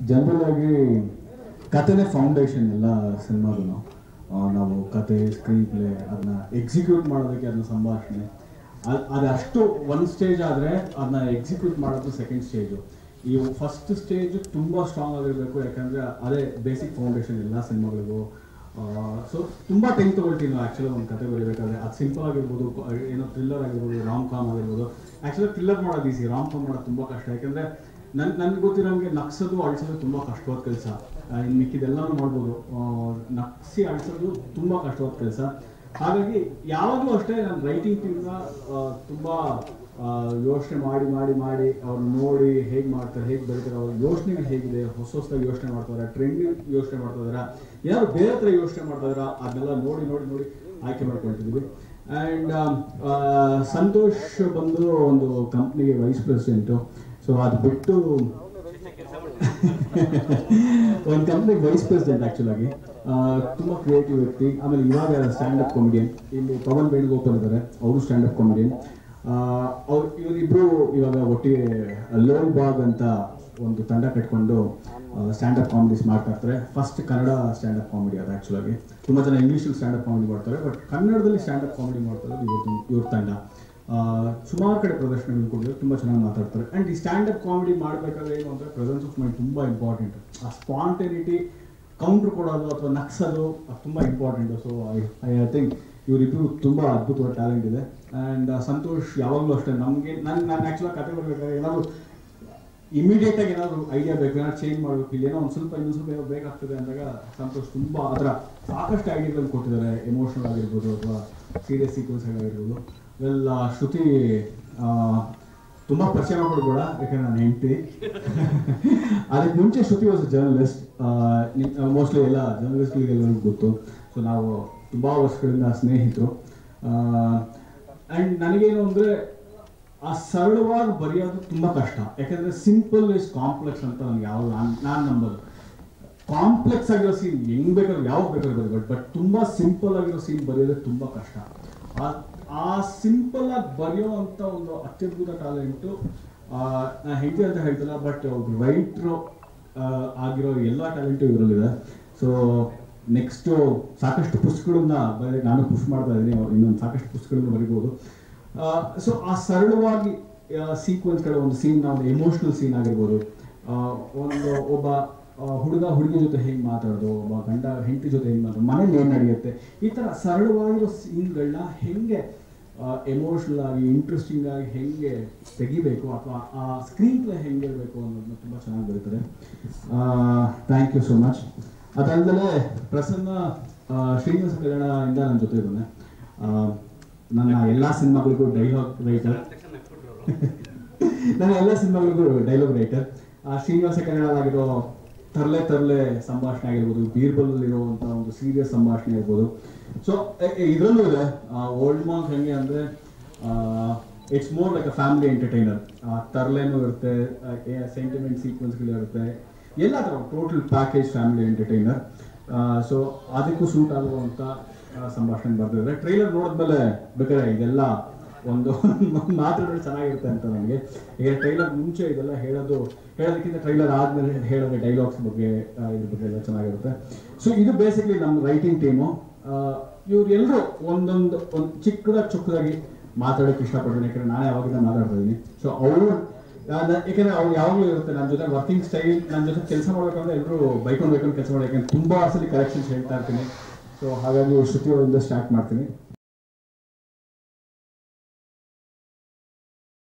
general ಆಗಿ ಕಥೆನೇ foundation ಎಲ್ಲ ಸಿನಿಮಾಗೂ ನಾವು ಕತೆ ಸ್ಕ್ರೀನ್ ಪ್ಲೇ ಅದನ್ನ ಎಕ್ಸಿಕ್ಯೂಟ್ ಮಾಡೋದಕ್ಕೆ ಅದನ್ನ ಸಂಭಾಷಣೆ ಅದ್- ಅದು ಅಷ್ಟು ಒಂದು ಸ್ಟೇಜ್ ಆದರೆ ಅದನ್ನ ಎಕ್ಸಿಕ್ಯೂಟ್ ಮಾಡೋದು ಸೆಕೆಂಡ್ ಸ್ಟೇಜು ಈ ಫಸ್ಟ್ ಸ್ಟೇಜ್ ತುಂಬ ಸ್ಟ್ರಾಂಗ್ ಆಗಿರಬೇಕು ಯಾಕಂದರೆ ಅದೇ ಬೇಸಿಕ್ ಫೌಂಡೇಶನ್ ಎಲ್ಲ ಸಿನಿಮಾಗಳಿಗೂ ಸೊ ತುಂಬ ಟೈಮ್ ತೊಗೊಳ್ತೀವಿ ನಾವು ಆ್ಯಕ್ಚುಲಿ ಒಂದು ಕತೆ ಬರೀಬೇಕಾದ್ರೆ ಅದು ಸಿಂಪಲ್ ಆಗಿರ್ಬೋದು ಕ- ಏನೋ ಥ್ರಿಲ್ಲರ್ ಆಗಿರ್ಬೋದು ರಾಮ್ ಕಾಮ್ ಆಗಿರ್ಬೋದು ಆ್ಯಕ್ಚುಲಿ ಥ್ರಿಲ್ಲರ್ ಮಾಡೋದು ಈಸಿ ರಾಮ್ ಕಾಮ್ ಮಾಡೋದು ತುಂಬ ಕಷ್ಟ ಯಾಕಂದರೆ ನನ್ ನನ್ಗೆ ಗೊತ್ತಿರೋಂಗೆ ನಗ್ಸೋದು ಅಳಿಸೋದು ತುಂಬ ಕಷ್ಟವಾದ ಕೆಲಸ ಇನ್ನು ಮಿಕ್ಕಿದೆಲ್ಲನೂ ಮಾಡ್ಬೋದು ಆ, ನಗ್ಸಿ ಅಳಿಸೋದು ತುಂಬ ಕಷ್ಟವಾದ ಕೆಲಸ ಹಾಗಾಗಿ ಯಾವಾಗಲೂ ಅಷ್ಟೇ ನಾನು ರೈಟಿಂಗ್ ಟೀಮ್ನ ತುಂಬ ಯೋಚನೆ ಮಾಡಿ ಮಾಡಿ ಮಾಡಿ ಅವ್ರು ನೋಡಿ ಹೇಗೆ ಮಾಡ್ತಾರೆ ಹೇಗೆ ಬರೀತಾರೆ ಅವ್ರ ಯೋಚನೆಗಳು ಹೇಗಿದೆ ಹೊಸ ಹೊಸದಾಗಿ ಯೋಚನೆ ಮಾಡ್ತಾರೆ ಟ್ರೆಂಡಿಂಗ್ ಯೋಚನೆ ಮಾಡ್ತಾ ಇದಾರ ಯಾರು ಬೇರೆ ಥರ ಯೋಚನೆ ಮಾಡ್ತಾ ಇದಾರ ಅದನ್ನೆಲ್ಲ ನೋಡಿ ನೋಡಿ ನೋಡಿ ಆಯ್ಕೆ ಮಾಡ್ಕೊಳ್ತಿದ್ವಿ ಆ್ಯಂಡ್ ಸಂತೋಷ್ ಬಂದು ಒಂದು ಕಂಪ್ನಿಗೆ ವೈಸ್ ಪ್ರೆಸಿಡೆಂಟು ಸೊ ಅದು ಬಿಟ್ಟು ಒಂದು ಕಂಪ್ನಿಗೆ ವೈಸ್ ಪ್ರೆಸಿಡೆಂಟ್ ಆ್ಯಕ್ಚುಲ್ ಆಗಿ ತುಂಬ ಕ್ರಿಯೇಟಿವ್ ವ್ಯಕ್ತಿ ಆಮೇಲೆ ಇವಾಗ ಸ್ಟ್ಯಾಂಡ್ ಅಪ್ ಕಾಮಿಡಿಯನ್ ಇಲ್ಲಿ ಪವನ್ ವೇಣುಗೋಪಾಲ್ ಇದ್ದಾರೆ ಅವರು ಸ್ಟ್ಯಾಂಡ್ ಅಪ್ ಕಾಮಿಡಿಯನ್ ಅವ್ರು ಇವರಿಬ್ರು ಇವಾಗ ಒಟ್ಟಿಗೆ ಲೋಲ್ ಬಾಗ್ ಅಂತ ಒಂದು ತಂಡ ಕಟ್ಕೊಂಡು ಸ್ಟ್ಯಾಂಡ್ ಅಪ್ ಕಾಮಿಡೀಸ್ ಮಾಡ್ತಾ ಇರ್ತಾರೆ first Kannada stand up comedy ಅದು ಆ್ಯಕ್ಚುಲ್ ಆಗಿ ತುಂಬ ಜನ ಇಂಗ್ಲೀಷಲ್ಲಿ ಸ್ಟ್ಯಾಂಡ್ ಅಪ್ ಕಾಮಿಡಿ ಮಾಡ್ತಾರೆ ಬಟ್ ಕನ್ನಡದಲ್ಲಿ ಸ್ಟ್ಯಾಂಡ್ ಅಪ್ ಕಾಮಿಡಿ ಮಾಡ್ತಾ ಇರೋದು ಇವ್ರ ಇವ್ರ ತಂಡ ಸುಮಾರು ಕಡೆ ಪ್ರದರ್ಶನಗಳು ಕೊಟ್ಟಿದ್ದಾರೆ ತುಂಬ ಚೆನ್ನಾಗಿ ಮಾತಾಡ್ತಾರೆ ಆ್ಯಂಡ್ ಈ ಸ್ಟ್ಯಾಂಡ್ ಅಪ್ ಕಾಮಿಡಿ ಮಾಡಬೇಕಾದ್ರೆ ಏನು ಅಂದರೆ ಪ್ರೆಸೆನ್ಸ್ ಆಫ್ ಮೈಂಡ್ ತುಂಬ ಇಂಪಾರ್ಟೆಂಟ್ ಆ ಸ್ಪಾಂಟೇನಿಟಿ ಕೌಂಟ್ರ್ ಕೊಡೋದು ಅಥವಾ ನಗ್ಸೋದು ಅದು ತುಂಬ important so I I think ಇವರಿಬ್ಬರು ತುಂಬ ಅದ್ಭುತವಾದ ಟ್ಯಾಲೆಂಟ್ ಇದೆ ಆ್ಯಂಡ್ ಸಂತೋಷ್ ಯಾವಾಗಲೂ ಅಷ್ಟೇ ನಮಗೆ ನಾನು ನಾನು ಆ್ಯಕ್ಚುಲಾಗಿ ಕತೆ ಬರಬೇಕಾದ್ರೆ ಏನಾದರೂ ಇಮಿಡಿಯೇಟ್ ಆಗಿ ಏನಾದ್ರು ಐಡಿಯಾ ಬೇಕು ಏನಾದ್ರು ಚೇಂಜ್ ಮಾಡಬೇಕು ಇಲ್ಲಿ ಏನೋ ಒಂದು ಸ್ವಲ್ಪ ಇನ್ನೊಂದು ಸ್ವಲ್ಪ ಏನೋ ಬೇಕಾಗ್ತದೆ ಅಂದಾಗ ಸಂತೋಷ್ ತುಂಬ ಅದರ ಸಾಕಷ್ಟು ಐಡಿಯಾಗಳು ಕೊಟ್ಟಿದ್ದಾರೆ ಎಮೋಷನಲ್ ಆಗಿರ್ಬೋದು ಅಥವಾ ಸೀರಿಯಸ್ ಸೀಕ್ವೆನ್ಸ್ ಆಗಿರ್ಬೋದು ವೆಲ್ ಶ್ರುತಿ ಆ, ತುಂಬ ಪರಿಚಯ ಮಾಡ್ಕೊಡ್ಬೇಡ ಯಾಕಂದ್ರೆ ನಾನು ಹೆಂಡತಿ ಅದಕ್ಕೆ ಮುಂಚೆ ಶ್ರುತಿ ವಾಸ್ ಜರ್ನಲಿಸ್ಟ್ ಮೋಸ್ಟ್ಲಿ ಎಲ್ಲ ಜರ್ನಲಿಸ್ಟ್ಗಳಿಗೆಲ್ಲರಿಗೂ ಗೊತ್ತು ಸೊ ನಾವು ತುಂಬ ವರ್ಷಗಳಿಂದ ಸ್ನೇಹಿತರು ಆ್ಯಂಡ್ ನನಗೇನು ಅಂದರೆ ಆ ಸರಳವಾಗಿ ಬರೆಯೋದು ತುಂಬ ಕಷ್ಟ ಯಾಕಂದರೆ ಸಿಂಪಲ್ ಇಸ್ ಕಾಂಪ್ಲೆಕ್ಸ್ ಅಂತ ನನಗೆ ಯಾವ ನಾನು ನಾನು ನಂಬೋದು ಕಾಂಪ್ಲೆಕ್ಸ್ ಆಗಿರೋ ಸೀನ್ ಹೆಂಗ್ ಬೇಕಾದ್ರೂ ಯಾವಾಗ ಬೇಕಾದ್ರೂ ಬರೀಬೋದು ಬಟ್ ತುಂಬ ಸಿಂಪಲ್ ಆಗಿರೋ ಸೀನ್ ಬರೆಯೋದು ತುಂಬ ಕಷ್ಟ ಆ- ಆ ಸಿಂಪಲ್ ಆಗಿ ಬರೆಯೋ ಅಂತ ಒಂದು ಅತ್ಯದ್ಭುತ ಟ್ಯಾಲೆಂಟು ನಾನು ಹೆಂಡತಿ ಅಂತ ಹೇಳ್ತಿಲ್ಲ ಬಟ್ ರೈಟ್ರು ಆಗಿರೋ ಎಲ್ಲ ಟ್ಯಾಲೆಂಟು ಇವರಲ್ಲಿದೆ ಸೊ ನೆಕ್ಸ್ಟು ಸಾಕಷ್ಟು ಪುಸ್ತಕಗಳನ್ನ ಬರೀ ನಾನು ಪುಷ್ ಮಾಡ್ತಾ ಇದ್ದೀನಿ ಇನ್ನೊಂದು ಸಾಕಷ್ಟು ಪುಸ್ತಕಗಳನ್ನ ಬರಿಬೋದು ಸೊ ಆ ಸರಳವಾಗಿ ಸೀಕ್ವೆನ್ಸ್ಗಳ ಒಂದು ಸೀನ್ ಒಂದು ಎಮೋಷ್ನಲ್ ಸೀನ್ ಆಗಿರ್ಬೋದು ಆ, ಒಂದು ಒಬ್ಬ ಆ, ಹುಡುಗ ಹುಡುಗಿ ಜೊತೆ ಹೆಂಗೆ ಮಾತಾಡೋದು ಒಬ್ಬ ಗಂಡ ಹೆಂಡತಿ ಜೊತೆ ಹೆಂಗೆ ಮಾತಾಡೋದು ಮನೇಲಿ ಏನು ನಡೆಯುತ್ತೆ ಈ ಥರ ಸರಳವಾಗಿರೋ ಸೀನ್ಗಳನ್ನ ಹೆಂಗೆ ಎಮೋಷ್ನಲ್ ಆಗಿ ಇಂಟ್ರೆಸ್ಟಿಂಗ್ ಆಗಿ ಹೆಂಗೆ ತೆಗಿಬೇಕು ಅಥವಾ ಆ ಸ್ಕ್ರೀನ್ ಪ್ಲೇ ಹೆಂಗೆ ಇರಬೇಕು ಅನ್ನೋದನ್ನ ತುಂಬ ಚೆನ್ನಾಗಿ ಬರೀತಾರೆ ಥ್ಯಾಂಕ್ ಯು ಸೋ ಮಚ್ ಅದಲ್ಲದೆ ಪ್ರಸನ್ನ ಆ, ಶ್ರೀನಿವಾಸ ಕಲ್ಯಾಣ ಇಂದ ನನ್ನ ಜೊತೆ ಇದ್ದಾನೆ ಆ, ನನ್ನ ಎಲ್ಲ ಸಿನಿಮಾಗಳಿಗೂ ಡೈಲಾಗ್ ರೈಟರ್ ನನ್ನ ಎಲ್ಲ ಸಿನಿಮಾಗಳಿಗೂ ಡೈಲಾಗ್ ರೈಟರ್ ಶ್ರೀನಿವಾಸ ಕನ್ನಡದಾಗಿರೋ ತರ್ಲೆ ತರ್ಲೆ ಸಂಭಾಷಣೆ ಆಗಿರ್ಬೋದು ಬೀರ್ಬಲ್ ಇರುವಂತ ಒಂದು ಸೀರಿಯಸ್ ಸಂಭಾಷಣೆ ಇರ್ಬೋದು ಸೊ ಇದರಲ್ಲೂ ಇದೆ ಓಲ್ಡ್ ಮಾಂಕ್ ಹೆಂಗೆ ಅಂದ್ರೆ it's more like a family entertainer ತರ್ಲೆನೂ ಇರುತ್ತೆ ಸೆಂಟಿಮೆಂಟ್ ಸೀಕ್ವೆನ್ಸ್ಗಳು ಇರುತ್ತೆ ಎಲ್ಲ ಥರ total package family entertainer so ಅದಕ್ಕೂ ಸೂಟ್ ಆಗುವಂಥ ಆ, ಸಂಭಾಷಣೆ ಬರ್ತಿದ್ರೆ ಟ್ರೈಲರ್ ನೋಡಿದ್ಮೇಲೆ ಬೇಕಾದ್ರೆ ಇದೆಲ್ಲ ಒಂದು ಮಾತುಗಳು ಚೆನ್ನಾಗಿರುತ್ತೆ ಅಂತ ನನಗೆ ಈಗ ಟ್ರೈಲರ್ ಮುಂಚೆ ಇದೆಲ್ಲ ಹೇಳೋದು ಹೇಳೋದಕ್ಕಿಂತ ಟ್ರೈಲರ್ ಆದ್ಮೇಲೆ ಹೇಳೋದು ಡೈಲಾಗ್ಸ್ ಬಗ್ಗೆ ಆ, ಇದ್ರ ಬಗ್ಗೆ ಎಲ್ಲ ಚೆನ್ನಾಗಿರುತ್ತೆ ಸೊ ಇದು ಬೇಸಿಕ್ಲಿ ನಮ್ಮ ರೈಟಿಂಗ್ ಟೀಮು ಇವ್ರು ಎಲ್ಲರೂ ಒಂದೊಂದು ಒಂದು ಚಿಕ್ಕದಾಗಿ ಚಿಕ್ಕದಾಗಿ ಮಾತಾಡೋಕೆ ಇಷ್ಟಪಡ್ತೀನಿ ಯಾಕಂದ್ರೆ ನಾನೇ ಯಾವಾಗಿಂದ ಮಾತಾಡ್ತಾ ಇದ್ದೀನಿ ಸೊ ಅವರು ಯಾಕಂದ್ರೆ ಅವ್ರು ಯಾವಾಗಲೂ ಇರುತ್ತೆ ನನ್ನ ಜೊತೆ ವರ್ಕಿಂಗ್ ಸ್ಟೈಲ್ ನನ್ನ ಜೊತೆ ಕೆಲಸ ಮಾಡ್ಬೇಕಂದ್ರೆ ಎಲ್ಲರೂ ಬೈಕೊಂಡು ಬೈಕೊಂಡು ಕೆಲಸ ಮಾಡಿ ಯಾಕಂದ್ರೆ ತುಂಬಾ ಸಲ ಕರೆಕ್ಷನ್ಸ್ ಹೇಳ್ತಾ ಇರ್ತೀನಿ ಸೊ ಹಾಗಾಗಿ ಶ್ರುತಿ ಅವರಿಂದ ಸ್ಟಾರ್ಟ್ ಮಾಡ್ತೀನಿ